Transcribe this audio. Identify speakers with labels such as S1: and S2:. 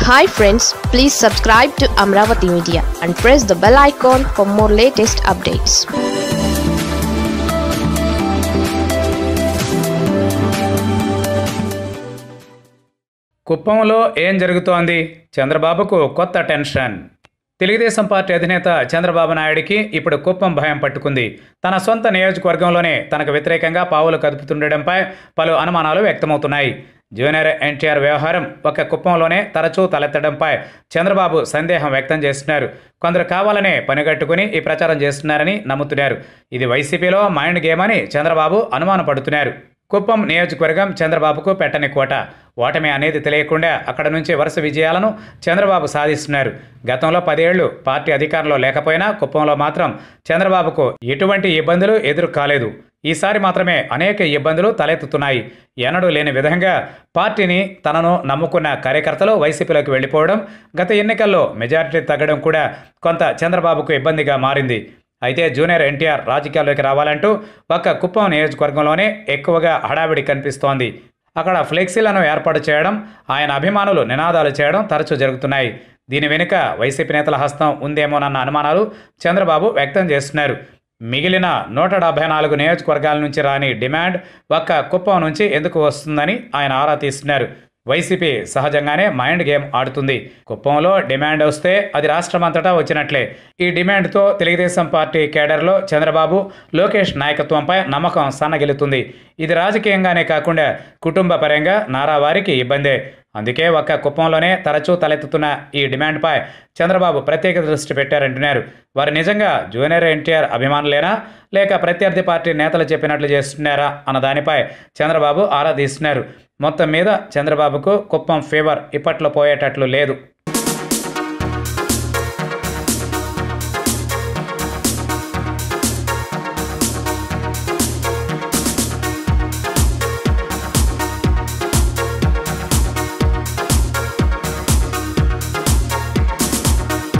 S1: hi friends please subscribe to Amaravati media and press the bell icon for more latest updates
S2: కుప్పంలో ఏం జరుగుతోంది చంద్రబాబుకు కొత్త టెన్షన్ తెలుగుదేశం పార్టీ అధినేత చంద్రబాబు నాయుడికి ఇప్పుడు కుప్పం భయం పట్టుకుంది తన సొంత నియోజకవర్గంలోనే తనకు వ్యతిరేకంగా పావులు కదుపుతుండటంపై పలు అనుమానాలు వ్యక్తమవుతున్నాయి జూనియర్ ఎన్టీఆర్ వ్యవహారం ఒక కుప్పంలోనే తరచూ తలెత్తడంపై చంద్రబాబు సందేహం వ్యక్తం చేస్తున్నారు కొందరు కావాలనే పనిగట్టుకుని ఈ ప్రచారం చేస్తున్నారని నమ్ముతున్నారు ఇది వైసీపీలో మైండ్ గేమ్ అని చంద్రబాబు అనుమానపడుతున్నారు కుప్పం నియోజకవర్గం చంద్రబాబుకు పెట్టని కోట ఓటమి అనేది తెలియకుండా అక్కడ నుంచి వరుస విజయాలను చంద్రబాబు సాధిస్తున్నారు గతంలో పదేళ్లు పార్టీ అధికారంలో లేకపోయినా కుప్పంలో మాత్రం చంద్రబాబుకు ఎటువంటి ఇబ్బందులు ఎదురు కాలేదు ఈసారి మాత్రమే అనేక ఇబ్బందులు తలెత్తుతున్నాయి ఎన్నడూ లేని విధంగా పార్టీని తనను నమ్ముకున్న కార్యకర్తలు వైసీపీలోకి వెళ్ళిపోవడం గత ఎన్నికల్లో మెజారిటీ తగ్గడం కూడా కొంత చంద్రబాబుకు ఇబ్బందిగా మారింది అయితే జూనియర్ ఎన్టీఆర్ రాజకీయాల్లోకి రావాలంటూ ఒక్క కుప్పం నియోజకవర్గంలోనే ఎక్కువగా హడావిడి కనిపిస్తోంది అక్కడ ఫ్లెక్సీలను ఏర్పాటు చేయడం ఆయన అభిమానులు నినాదాలు చేయడం తరచూ జరుగుతున్నాయి దీని వెనుక వైసీపీ నేతల హస్తం ఉందేమోనన్న అనుమానాలు చంద్రబాబు వ్యక్తం చేస్తున్నారు మిగిలిన నూట డెబ్బై నాలుగు నియోజకవర్గాల నుంచి రాని డిమాండ్ ఒక్క కుప్పం నుంచి ఎందుకు వస్తుందని ఆయన ఆరా తీస్తున్నారు వైసీపీ సహజంగానే మైండ్ గేమ్ ఆడుతుంది కుప్పంలో డిమాండ్ వస్తే అది రాష్ట్రమంతటా వచ్చినట్లే ఈ డిమాండ్తో తెలుగుదేశం పార్టీ కేడర్లో చంద్రబాబు లోకేష్ నాయకత్వంపై నమ్మకం సన్నగిలుతుంది ఇది రాజకీయంగానే కాకుండా కుటుంబ పరంగా నారా వారికి ఇబ్బందే అందుకే ఒక్క కుప్పంలోనే తరచూ తలెత్తుతున్న ఈ డిమాండ్పై చంద్రబాబు ప్రత్యేక దృష్టి పెట్టారంటున్నారు వారు నిజంగా జూనియర్ ఎన్టీఆర్ అభిమానులేనా లేక ప్రత్యర్థి పార్టీ నేతలు చెప్పినట్లు చేస్తున్నారా అన్న దానిపై చంద్రబాబు ఆరా తీస్తున్నారు మొత్తం మీద చంద్రబాబుకు కుప్పం ఫీవర్ ఇప్పట్లో పోయేటట్లు లేదు